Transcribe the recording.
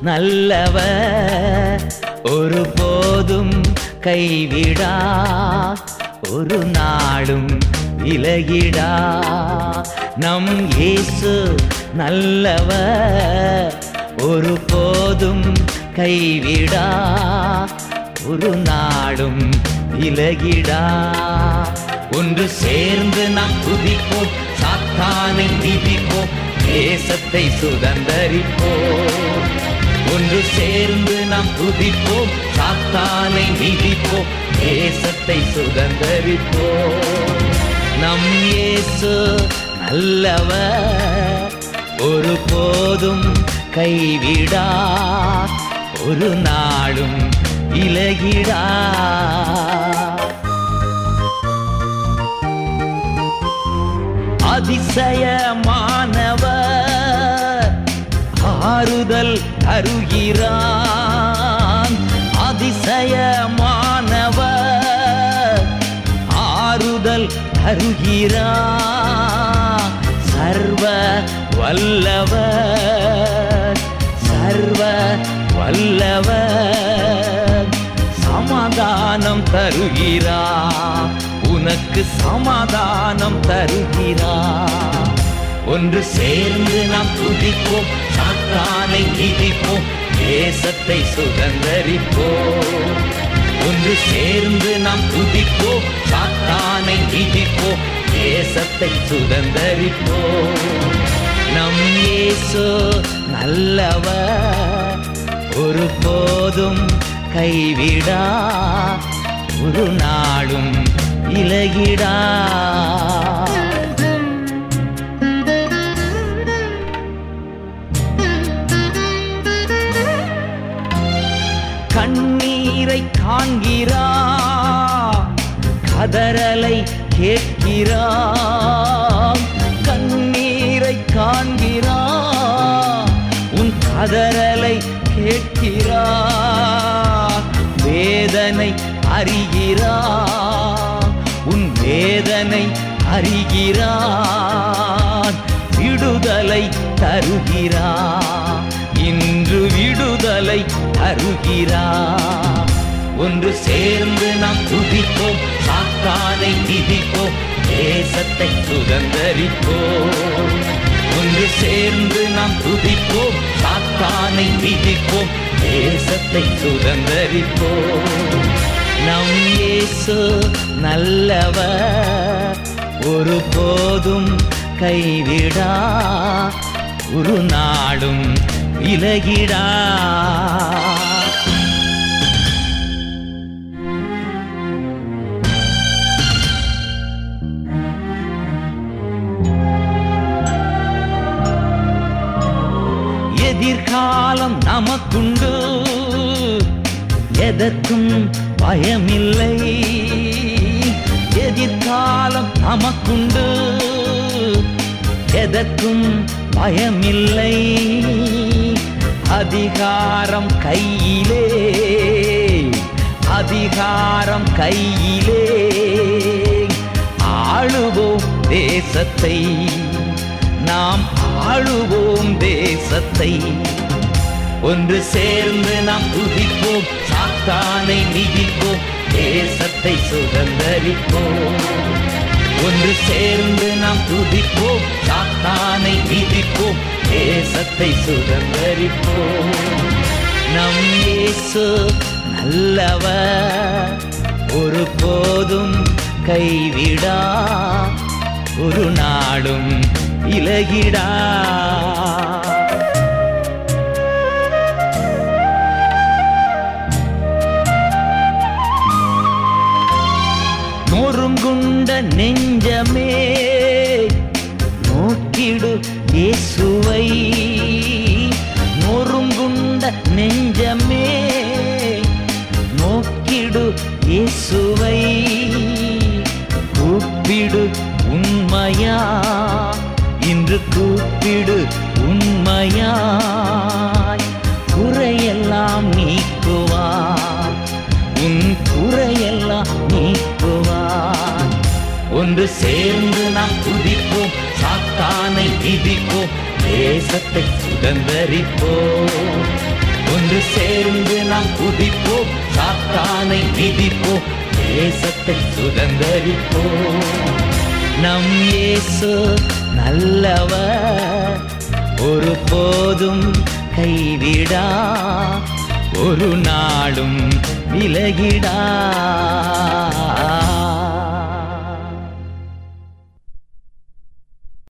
நல்லவர் ஒரு போதும் கைவிடா ஒரு நாளும் விலகிடா நம் இயேசு நல்லவர் ஒரு போதும் கைவிடா ஒரு நாளும் விலகிடா ஒன்று சேர்ந்து நாம் துதிப்போம் சாத்தானை மிதிப்போம் தேசத்தை சுதந்தரிப்போம் ஒன்று சேர்ந்து நாம் துதிப்போம் சாத்தானை மிதிப்போம் தேசத்தை சுதந்தரிப்போம் நம் இயேசு நல்லவர் ஒரு போதும் கைவிடா ஒரு நாளும் இலகிடா அதிசயமானவர் ஆறுதல் தருகிறான் அதிசயமானவர் ஆறுதல் தருகிறான் சர்வ வல்லவர் சர்வ வல்லவர் சமாதானம் தருகிறார் உனக்கு சமாதானம் தருகிறார் ஒன்று சேர்ந்து நாம் துதிப்போம் சாத்தானை மிதிப்போம் தேசத்தை சுதந்தரிப்போம் ஒன்று சேர்ந்து நாம் துதிப்போம் சாத்தானை மிதிப்போம் தேசத்தை சுதந்தரிப்போம் நம் இயேசு நல்லவர் ஒரு போதும் கைவிடா ஒரு நாளும் இலகிடா கண்ணீரை காண்கிறா கதறலை கேட்கிறான் கண்ணீரை காண்கிறா உன் கதறலை கேட்கிறா வேதனை அறிகிறா உன் வேதனை அறிகிறான் விடுதலை தருகிறா இன்று விடுதலை தருகிறா ஒன்று சேர்ந்து நாம் துதிப்போம் சாத்தானை மிதிப்போம் தேசத்தை சுதந்தரிப்போம் ஒன்று சேர்ந்து நாம் துதிப்போம் சாத்தானை மிதிப்போம் தேசத்தை சுதந்தரிப்போம் நம் இயேசு நல்லவர் ஒரு போதும் கைவிடா ஒரு நாளும் விலகிடா எதிர்காலம் நமக்குண்டு எதற்கும் பயமில்லை எதிர்காலம் நமக்குண்டு எதற்கும் பயமில்லை அதிகாரம் கையிலே அதிகாரம் கையிலே ஆளுவோம் தேசத்தை நாம் ஆளுவோம் தேசத்தை ஒன்று சேர்ந்து நாம் துதிப்போம் சாத்தானை மிதிப்போம் தேசத்தை சுதந்தரிப்போம் ஒன்று சேர்ந்து நாம் துதிப்போம் சாத்தானை மிதிப்போம் தேசத்தை சுதந்தரிப்போம் நம் இயேசு நல்லவர் ஒரு போதும் கைவிடா ஒரு நாளும் இலகிடா நொறுங்குண்ட நெஞ்சமே நோக்கிடு இயேசுவை நொறுங்குண்ட நெஞ்சமே நோக்கிடு இயேசுவை கூப்பிடு உண்மையா இன்று கூப்பிடு உண்மையாய் குறையெல்லாம் நீக்குவார் உன் குறையெல்லாம் நீக்குவார் ஒன்று சேர்ந்து நாம் துதிப்போம் சாத்தானை மிதிப்போம் தேசத்தை சுதந்தரிப்போம் ஒன்று சேர்ந்து நாம் துதிப்போம் சாத்தானை மிதிப்போம் தேசத்தை சுதந்தரிப்போம் நம் இயேசு நல்லவர் ஒரு போதும் கைவிடா ஒரு நாளும் விலகிடா